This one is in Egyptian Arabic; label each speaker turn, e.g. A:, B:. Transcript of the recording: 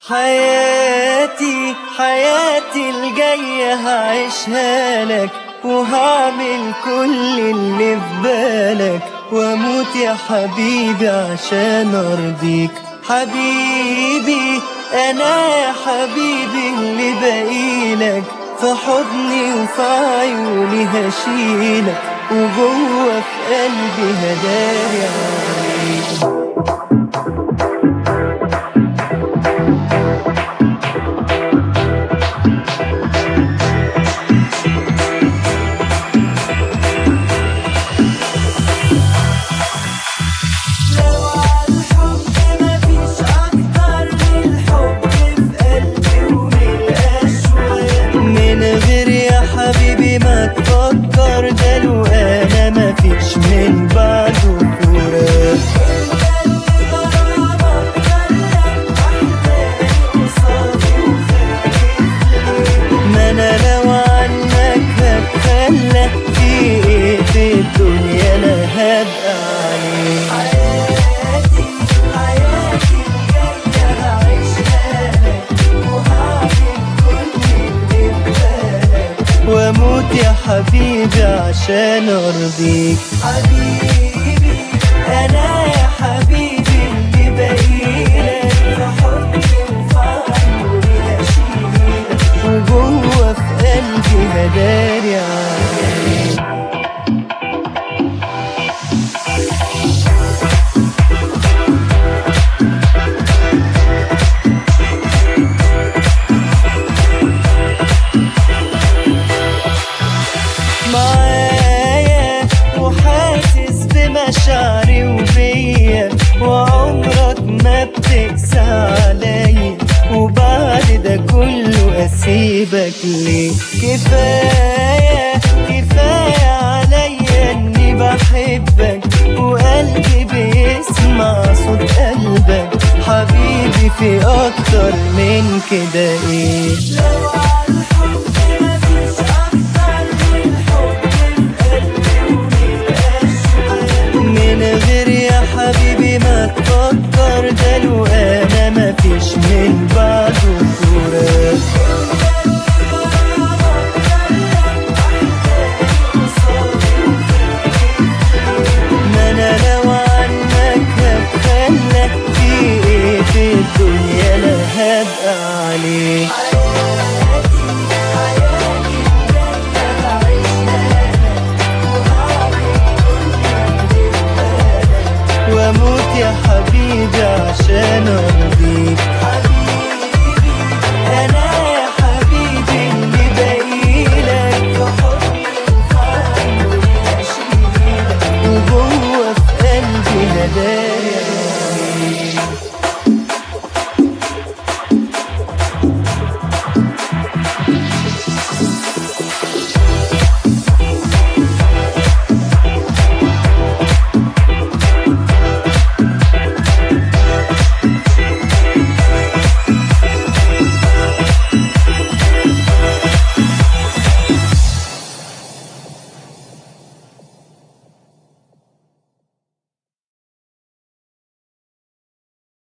A: حياتي حياتي الجاية هعيشها لك وهعمل كل اللي في بالك واموت يا حبيبي عشان ارضيك حبيبي انا يا حبيبي اللي باقيلك في حضني وفي عيوني هشيلك وجوه في قلبي هداري عليك لو عالحب مفيش أكتر من الحب في قلبي ومن الأشواق من غير يا حبيبي ما تفكر ده لو أنا مفيش من بعده فراق ما أنا لو عنك هتخلى في إيه في الدنيا أنا هبقى عليك حياتي حياتي الجاية هعيشها لك وهعمل كل اللي في بالك واموت يا حبيبي عشان ارضيك حبيبي انا يا حبيبي اللي باقيلك في حضني وفي عيوني هشيلك وجوه في قلبي هداري عليك معايا وحاسس بمشاعري وبيا وعمرك ما بتقسى عليا وبعد ده كله اسيبك ليه كفايه كفايه عليا اني بحبك وقلبي بيسمع صوت قلبك حبيبي في اكتر من كده ايه لو عالحب مفيش اكتر من الحب في قلبي ومن الاشواق من غير يا حبيبي ما تفكر ده لو انا مفيش من بعده فراق ما انا لو عنك هتخلى في ايه في الدنيا انا هبقى عليك واموت يا حبيبي عشان ارضيك حبيبي انا يا حبيبي اللي باقيلك في حضني وفي عيوني هشيلك وجوه في قلبي هداك